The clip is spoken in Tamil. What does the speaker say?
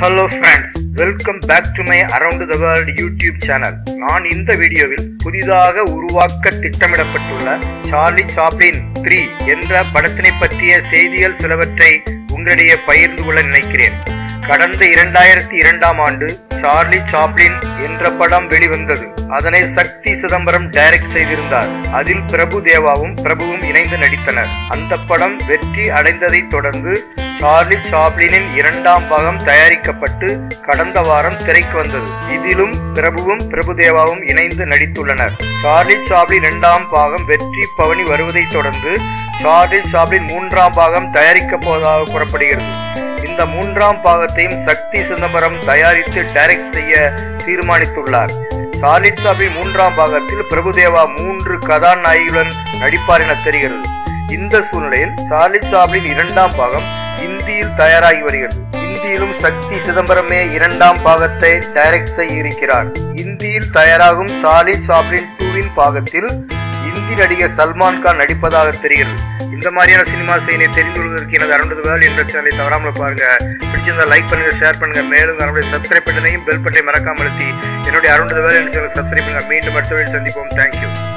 hello friends welcome back to my around the world YouTube channel நான் இந்த வீடியோவில் புதிதாக உருவாக்க திட்டமிடப்பட்டுள்ள சார்லி சாப்ளின் த்ரீ என்ற படத்தினை பற்றிய செய்திகள் சிலவற்றை உங்களிடையே பகிர்ந்து கொள்ள நினைக்கிறேன் கடந்த இரண்டாயிரத்தி இரண்டாம் ஆண்டு சார்லி சாப்ளின் என்ற படம் வெளிவந்தது அதனை சக்தி சிதம்பரம் டைரக்ட் செய்திருந்தார் அதில் பிரபு தேவாவும் பிரபுவும் இணைந்து நடித்தனர் அந்த படம் வெற்றி அடைந்ததைத் தொடர்ந்து சார்லி சாப்ளினின் இரண்டாம் பாகம் தயாரிக்கப்பட்டு கடந்த வாரம் திரைக்கு வந்தது இதிலும் பிரபுவும் பிரபுதேவாவும் இணைந்து நடித்துள்ளனர் சார்லி சாப்ளின் இரண்டாம் பாகம் வெற்றி பவனி வருவதைத் தொடர்ந்து சார்லி சாப்ளின் மூன்றாம் பாகம் தயாரிக்கப் போவதாக கூறப்படுகிறது இந்த மூன்றாம் பாகத்தையும் சக்தி சிதம்பரம் தயாரித்து டைரக்ட் செய்ய தீர்மானித்துள்ளார் சாலிட் சாப்ளின் மூன்றாம் பாகத்தில் பிரபுதேவா மூன்று கதாநாயகிகளுடன் நடிப்பார் என தெரிகிறது இந்த சூழ்நிலையில் சார்லிட் சாப்ளின் இரண்டாம் பாகம் இந்தியில் தயாராகி வருகிறது இந்தியிலும் சக்தி சிதம்பரமே இரண்டாம் பாகத்தை டைரக்ட் செய்ய இருக்கிறார் இந்தியில் தயாராகும் சார்லிட் சாப்ளின் டூவின் பாகத்தில் இந்தி நடிகர் சல்மான் கான் நடிப்பதாக தெரிகிறது இந்த மாதிரியான சினிமா செய்தியை தெரிந்து கொள்வதற்கு எனது அரண்டது வேல் என்ற சேனலை தவறாமல் பாருங்க பிடிச்சிருந்தா லைக் பண்ணுங்க ஷேர் பண்ணுங்க மேலும் நம்முடைய சப்ஸ்கிரைப் பண்ணதையும் பெல் பட்டனை மறக்காம அழுத்தி என்னுடைய அரண்டது வேல் என்ற சேனலை சப்ஸ்கிரைப் பண்ணுங்க மீண்டும் அடுத்த வீடியோ சந்திப்போம் தேங்க்யூ